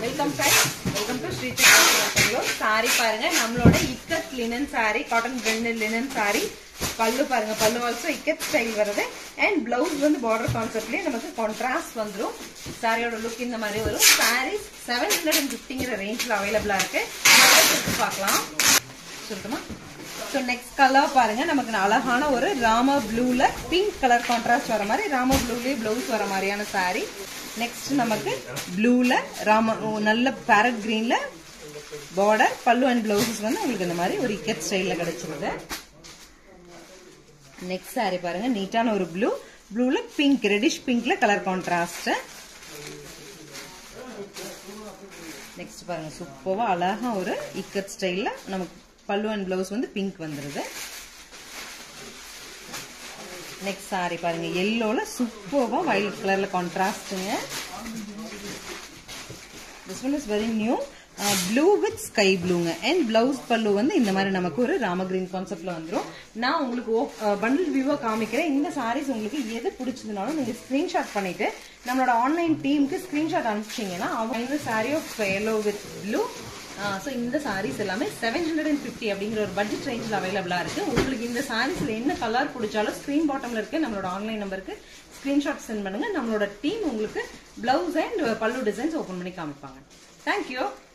welcome friends welcome to Sri Bangalore sari பாருங்க நம்மளோட ikat linen sari cotton blended linen sari pallu பாருங்க பல்லு ஆல்சோ இக்கத் ஸ்டைல் வருது அண்ட் பிளவுஸ் வந்து பார்டர் கான்செப்ட்லயே நமக்கு கான்ட்ராஸ்ட் வந்துடும் சாரியோட லுக் இந்த மாதிரி வரும் சாரி செவன் ஹண்ட்ரட் அண்ட் ஃபிஃப்டிங்கிற ரேஞ்சில் அவைலபிளா இருக்கு கலர்ஸ் எடுத்து பார்க்கலாம் சொல்லட்டுமா ஸோ நெக்ஸ்ட் கலர் பாருங்க நமக்கு அழகான ஒரு ராம ப்ளூல பிங்க் கலர் கான்ட்ராஸ்ட் வர மாதிரி ராம ப்ளூலயே பிளவுஸ் வர மாதிரியான saree நெக்ஸ்ட் நமக்கு ப்ளூல ராம ஓ, நல்ல பேரட் கிரீன்ல பார்டர் பல்லு அண்ட் பிளவுசஸ் வந்து உங்களுக்கு இந்த மாதிரி ஒரு இக்கட் ஸ்டைல்ல கிடைச்சிருது நெக்ஸ்ட் saree பாருங்க நீட்டான ஒரு ப்ளூ ப்ளூல பிங்க் ரெடிஷ் பிங்க்ல கலர் கான்ட்ராஸ்ட் நெக்ஸ்ட் பாருங்க சூப்பரா அழகா ஒரு இக்கட் ஸ்டைல்ல நமக்கு பல்லு அண்ட் பிளவுஸ் வந்து பிங்க் வந்துருது நெக்ஸ்ட் சாரி பாருங்க எல்லோல சூப்பர்வா வயலட் கலர்ல கான்ட்ராஸ்ட்டுங்க this one is very new blue with sky ப்ளூங்க அண்ட் பிளவுஸ் பல்லு வந்து இந்த மாதிரி நமக்கு ஒரு ராம கிரீன் கான்செப்ட்ல வந்துடும் நான் உங்களுக்கு பண்டில் வியூவா காமிக்கிறேன் இந்த சாரீஸ் உங்களுக்கு எது பிடிச்சதுனாலும் நீங்க ஸ்கிரீன்ஷாட் பண்ணிட்டு நம்மளோட ஆன்லைன் டீமுக்கு ஸ்கிரீன்ஷாட் அனுப்பிச்சிங்கன்னா அவங்க இந்த sari of yellow with blue so இந்த சாரீஸ் எல்லாமே செவன் ஹண்ட்ரட் அண்ட் ஃபிஃப்டி அப்படிங்கிற ஒரு பட்ஜெட் ரேஞ்சில் அவைலபிளாக இருக்கு உங்களுக்கு இந்த சாரீஸ்ல என்ன கலர் பிடிச்சாலும் ஸ்க்ரீன் பாட்டம்ல இருக்கு நம்மளோட ஆன்லைன் நம்பருக்கு ஸ்கிரீன்ஷாட் சென்ட் பண்ணுங்க நம்மளோட டீம் உங்களுக்கு blouse and pallu designs open பண்ணி காமிப்பாங்க தேங்க்யூ